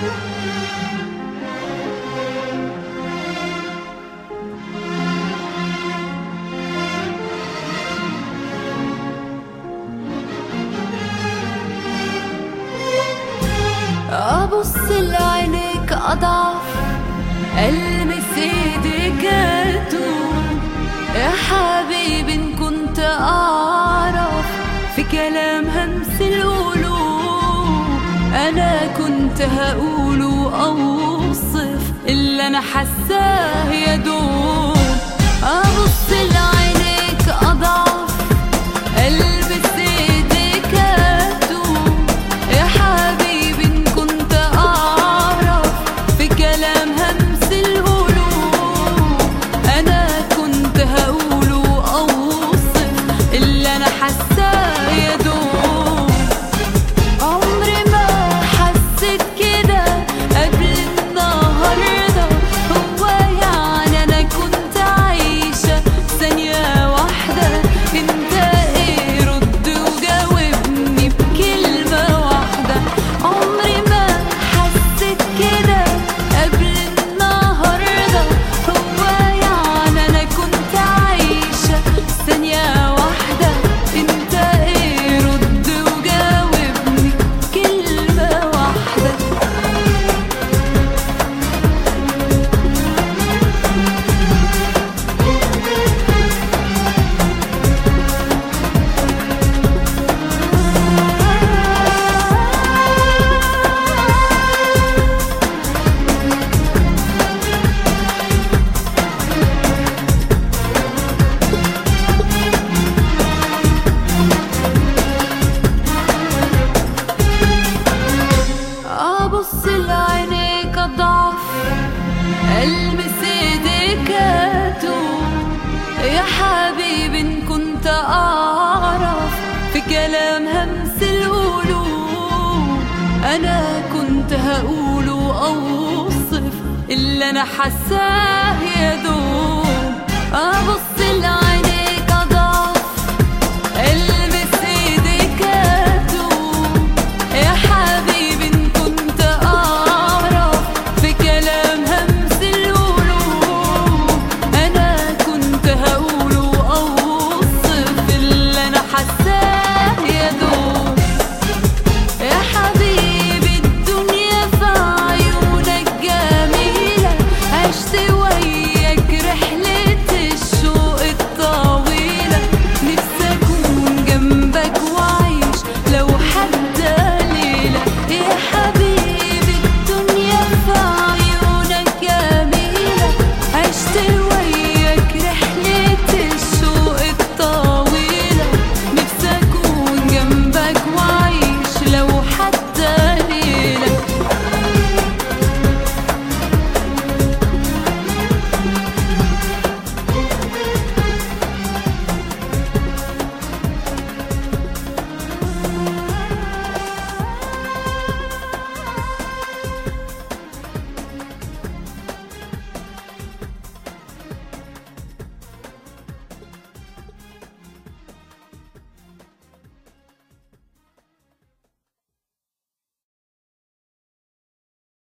أبص لعينيك أضعف ألمس إيديك أتوب يا حبيبي إن كنت أعرف في كلام همس القلوب أنا كنت هقوله أوصف اللي أنا حاساه يا دوب أبص لعينيك أضعف ألبس إيديك أتوب يا حبيبي إن كنت أعرف في كلام همس القلوب أنا كنت هقوله أوصف اللي أنا حاساه يا دوب عمري ما حسيت كده قبل النهارده هو يعني انا كنت عايشه ثانيه واحده انت ايه رد وجاوبني بكلمه واحده عمري ما حسيت كده قبل النهارده هو يعني انا كنت عايشه ثانيه واحده انت ايه رد وجاوبني كلمه واحده ابص لعينيك اضعف المس ايديك اتوب يا حبيبي ان كنت اعرف في كلام همس القلوب انا كنت هقوله اوصف اللي انا حاساه يا دوب ابص لعينيك